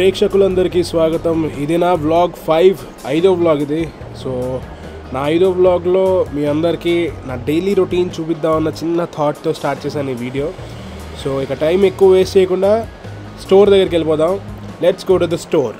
ప్రేక్షకులందరికీ స్వాగతం ఇది నా వ్లాగ్ ఫైవ్ ఐదో వ్లాగ్ ఇది సో నా ఐదో వ్లాగ్లో మీ అందరికీ నా డైలీ రొటీన్ చూపిద్దామన్న చిన్న థాట్తో స్టార్ట్ చేశాను ఈ వీడియో సో ఇక టైం ఎక్కువ వేస్ట్ చేయకుండా స్టోర్ దగ్గరికి వెళ్ళిపోదాం let's go to the store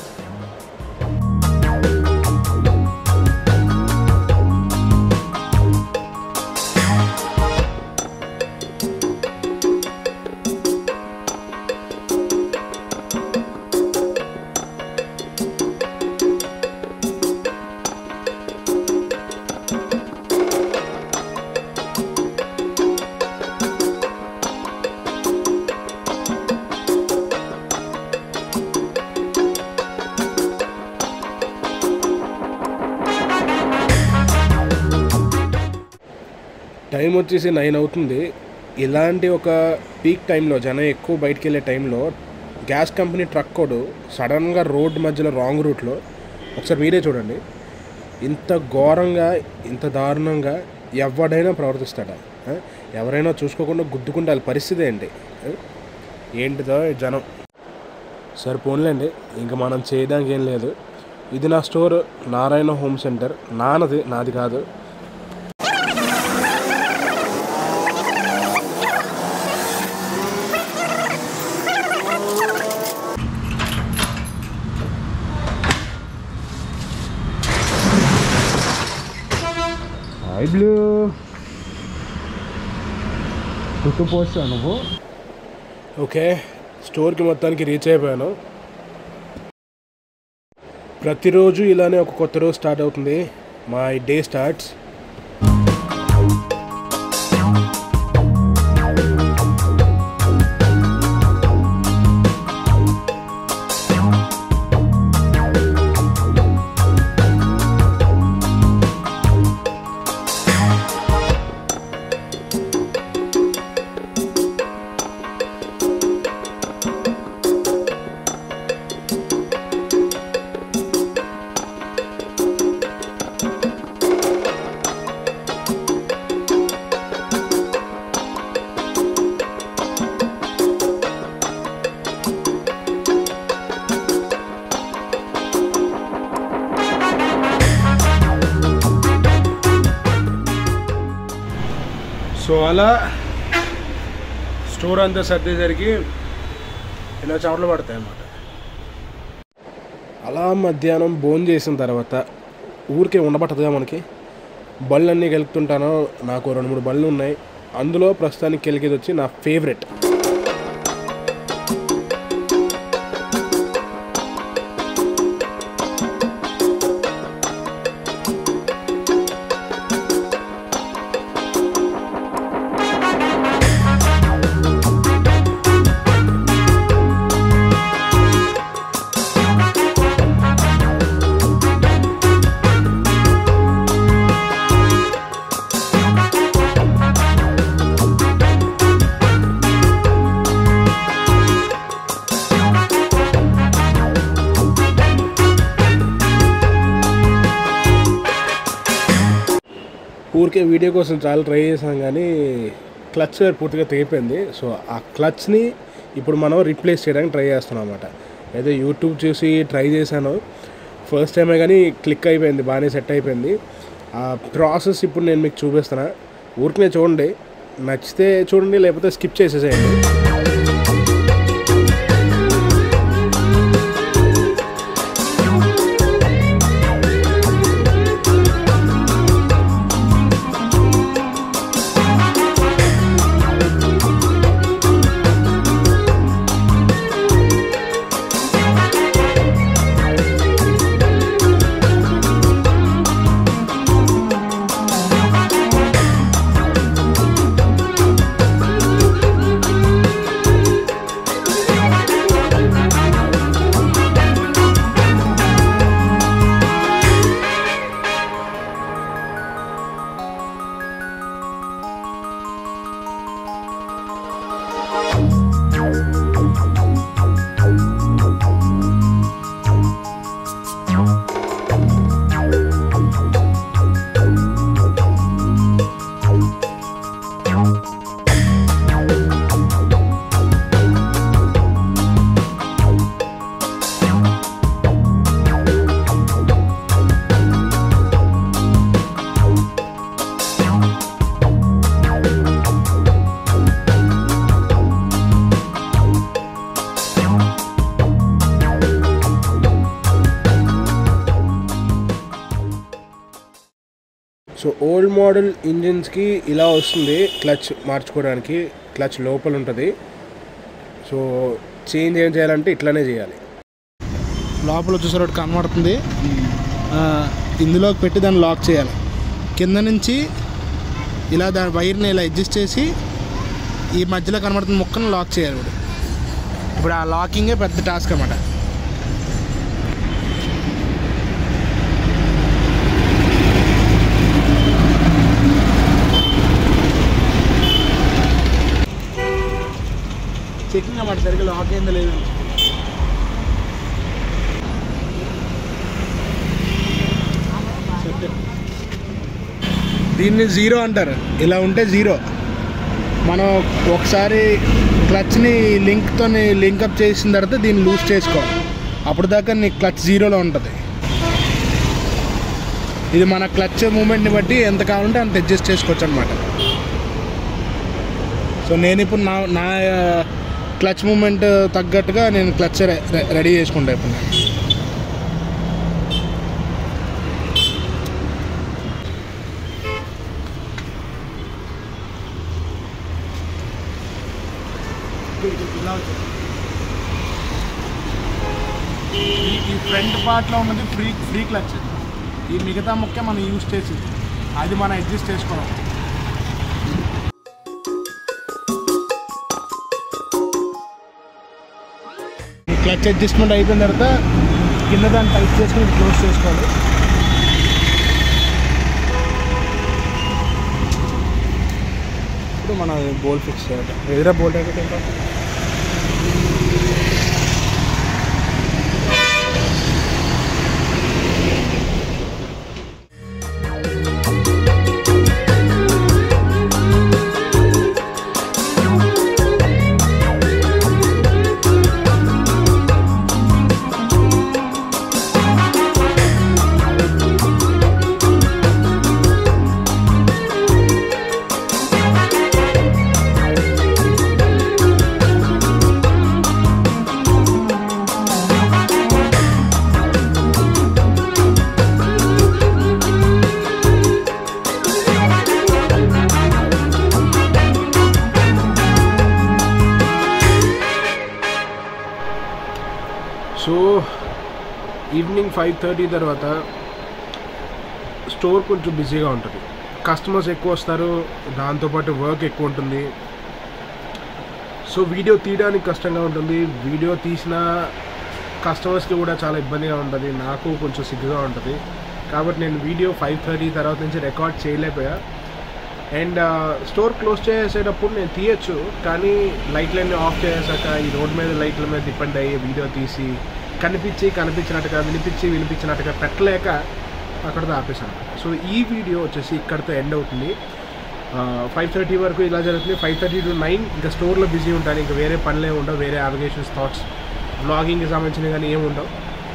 time వచ్చేసి నైన్ అవుతుంది ఇలాంటి ఒక పీక్ టైంలో జనం ఎక్కువ బయటికి వెళ్ళే టైంలో గ్యాస్ కంపెనీ ట్రక్ కోడ్ సడన్గా రోడ్ మధ్యలో రాంగ్ రూట్లో ఒకసారి మీరే చూడండి ఇంత ఘోరంగా ఇంత దారుణంగా ఎవడైనా ప్రవర్తిస్తాడా ఆ? ఎవరైనా చూసుకోకుండా గుద్దుకుంటే వాళ్ళ పరిస్థితి ఏంటి ఆ? ఏంటిదో ఈ జనం సరే పోన్లేండి ఇంకా మనం చేయడానికి ఏం లేదు ఇది నా స్టోర్ నారాయణ హోమ్ సెంటర్ నాన్నది నాది కాదు హాయ్ బ్లూ గుర్తు పోస్తా నువ్వు ఓకే స్టోర్కి మొత్తానికి రీచ్ అయిపోయాను ప్రతిరోజు ఇలానే ఒక కొత్త రోజు స్టార్ట్ అవుతుంది మై డే స్టార్ట్స్ సో అలా స్టోర్ అంతా సర్దేసరికి ఇలా చెమటలు పడతాయి అన్నమాట అలా మధ్యాహ్నం భోజనం చేసిన తర్వాత ఊరికే ఉండబట్టదుగా మనకి బళ్ళు అన్నీ కలుపుతుంటాను నాకు రెండు మూడు బళ్ళు ఉన్నాయి అందులో ప్రస్తుతానికి కెలికేది వచ్చి నా ఫేవరెట్ ఊరికే వీడియో కోసం చాలా ట్రై చేసాం కానీ క్లచ్ పూర్తిగా తెగిపోయింది సో ఆ క్లచ్ని ఇప్పుడు మనం రీప్లేస్ చేయడానికి ట్రై చేస్తున్నాం అనమాట అయితే యూట్యూబ్ చూసి ట్రై చేశాను ఫస్ట్ టైమే కానీ క్లిక్ అయిపోయింది బాగానే సెట్ అయిపోయింది ఆ ప్రాసెస్ ఇప్పుడు నేను మీకు చూపిస్తున్నా ఊరికనే చూడండి నచ్చితే చూడండి లేకపోతే స్కిప్ చేసేసేయండి సో ఓల్డ్ మోడల్ ఇంజిన్స్కి ఇలా వస్తుంది క్లచ్ మార్చుకోవడానికి క్లచ్ లోపల ఉంటుంది సో చేంజ్ ఏం చేయాలంటే ఇట్లానే చేయాలి లోపల వచ్చేసరికి ఒకటి కనబడుతుంది ఆ, ఇందులోకి పెట్టి దాన్ని లాక్ చేయాలి కింద నుంచి ఇలా దాని వైర్ని ఇలా అడ్జస్ట్ చేసి ఈ మధ్యలో కనబడుతున్న ముక్కను లాక్ చేయాలి ఇప్పుడు ఇప్పుడు ఆ లాకింగే పెద్ద టాస్క్ అన్నమాట చెకింగ్ అన్నమాట సరిగ్గా లాక్ అయిందో లేదు దీన్ని జీరో అంటారు ఇలా ఉంటే జీరో మనం ఒకసారి క్లచ్ని లింక్తో లింకప్ చేసిన తర్వాత దీన్ని లూజ్ చేసుకోవాలి అప్పుడు దాకా నీ క్లచ్ జీరోలో ఉంటుంది ఇది మన క్లచ్ మూమెంట్ని బట్టి ఎంత కావాలంటే అంత అడ్జస్ట్ చేసుకోవచ్చు అనమాట సో నేను ఇప్పుడు నా నా క్లచ్ మూమెంట్ తగ్గట్టుగా నేను క్లచ్ రెడీ చేసుకుంటా ఇప్పుడు నేను ఈ- ఈ ఫ్రంట్ పార్ట్లో ఉన్నది ఫ్రీ ఫ్రీ క్లచ్ ఈ మిగతా ముక్క మనం యూజ్ చేసేది అది మనం అడ్జస్ట్ చేసుకోవాలి ఈ క్లచ్ అడ్జస్ట్మెంట్ అయిపోయిన తర్వాత కింద దాన్ని టైట్ చేసుకుని క్లోజ్ చేసుకోవాలి ఇప్పుడు మన బోల్ ఫిక్స్ చేయాలి ఎదురా బోల్ట్ అయితే ఇంకా సో ఈవినింగ్ ఫైవ్ థర్టీ తర్వాత స్టోర్ కొంచెం బిజీగా ఉంటుంది కస్టమర్స్ ఎక్కువ వస్తారు దాంతోపాటు వర్క్ ఎక్కువ ఉంటుంది సో వీడియో తీయడానికి కష్టంగా ఉంటుంది వీడియో తీసిన కస్టమర్స్కి కూడా చాలా ఇబ్బందిగా ఉంటుంది నాకు కొంచెం సిగ్గుగా ఉంటుంది కాబట్టి నేను వీడియో ఫైవ్ థర్టీ తర్వాత నుంచి రికార్డ్ చేయలేకపోయా అండ్ స్టోర్ క్లోజ్ చేసేటప్పుడు నేను తీయచ్చు కానీ లైట్లన్నీ ఆఫ్ చేసాక ఈ రోడ్ మీద లైట్ల మీద డిపెండ్ అయ్యి వీడియో తీసి కనిపించి కనిపించినట్టుగా వినిపించి వినిపించినట్టుగా పెట్టలేక అక్కడితో ఆపేశాను సో ఈ వీడియో వచ్చేసి ఇక్కడితో ఎండ్ అవుతుంది ఫైవ్ థర్టీ వరకు ఇలా జరుగుతుంది ఫైవ్ థర్టీ టు నైన్ ఇంకా స్టోర్లో బిజీ ఉంటాను ఇంకా వేరే పనులే ఉండవు వేరే అలిగేషన్స్ థాట్స్ బ్లాగింగ్కి సంబంధించినవి కానీ ఏమి ఉండవు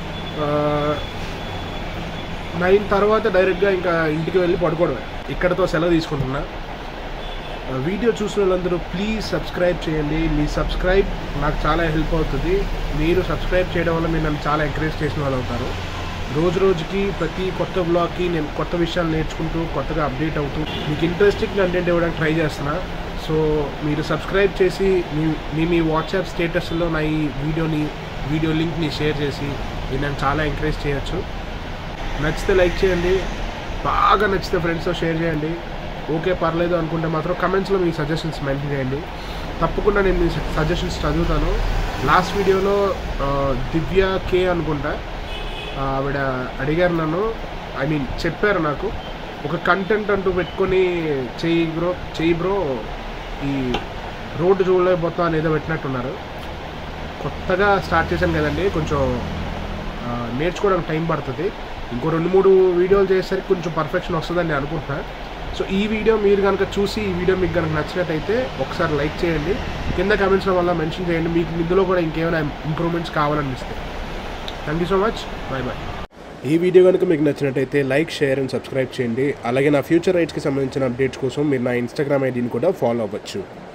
నైన్ తర్వాత డైరెక్ట్గా ఇంకా ఇంటికి వెళ్ళి పడుకోవడమే ఇక్కడతో సెలవు తీసుకుంటున్నా ఆ, వీడియో చూసిన వాళ్ళందరూ ప్లీజ్ సబ్స్క్రైబ్ చేయండి మీ సబ్స్క్రైబ్ నాకు చాలా హెల్ప్ అవుతుంది మీరు సబ్స్క్రైబ్ చేయడం వల్ల మీరు నన్ను చాలా ఎంకరేజ్ చేసిన వాళ్ళు అవుతారు రోజు రోజుకి ప్రతి కొత్త బ్లాగ్కి నేను కొత్త విషయాలు నేర్చుకుంటూ కొత్తగా అప్డేట్ అవుతూ మీకు ఇంట్రెస్టింగ్ కంటెంట్ ఇవ్వడానికి ట్రై చేస్తున్నా సో మీరు సబ్స్క్రైబ్ చేసి మీ మీ మీ వాట్సాప్ స్టేటస్లో నా ఈ వీడియోని వీడియో లింక్ని షేర్ చేసి మీరు నన్ను చాలా ఎంకరేజ్ చేయొచ్చు నచ్చితే లైక్ చేయండి బాగా నచ్చితే ఫ్రెండ్స్తో షేర్ చేయండి ఓకే పర్లేదు అనుకుంటే మాత్రం కమెంట్స్లో మీ సజెషన్స్ మెన్షన్ చేయండి తప్పకుండా నేను మీ సజెషన్స్ చదువుతాను లాస్ట్ వీడియోలో ఆ, దివ్య కే అనుకుంటా ఆ, ఆవిడ అడిగారు నన్ను ఐ మీన్ చెప్పారు నాకు ఒక కంటెంట్ అంటూ పెట్టుకొని చెయ్యి బ్రో చెయ్యి బ్రో ఈ రోడ్డు చూడలేకపోతాం అని ఏదో పెట్టినట్టున్నారు కొత్తగా స్టార్ట్ చేశాను కదండి కొంచెం ఆ, నేర్చుకోవడానికి టైం పడుతుంది ఇంకో రెండు మూడు వీడియోలు చేసేసరికి కొంచెం పర్ఫెక్షన్ వస్తుందని నేను అనుకుంటున్నా సో ఈ వీడియో మీరు కనుక చూసి ఈ వీడియో మీకు కనుక నచ్చినట్టయితే ఒకసారి లైక్ చేయండి కింద కమెంట్స్ల వల్ల మెన్షన్ చేయండి మీకు ఇందులో కూడా ఇంకేమైనా ఇంప్రూవ్మెంట్స్ కావాలనిపిస్తే thank you so much bye bye ఈ వీడియో కనుక మీకు నచ్చినట్టయితే లైక్ షేర్ అండ్ సబ్స్క్రైబ్ చేయండి అలాగే నా ఫ్యూచర్ రైట్స్కి సంబంధించిన అప్డేట్స్ కోసం మీరు నా ఇన్స్టాగ్రామ్ ఐడిని కూడా ఫాలో అవ్వచ్చు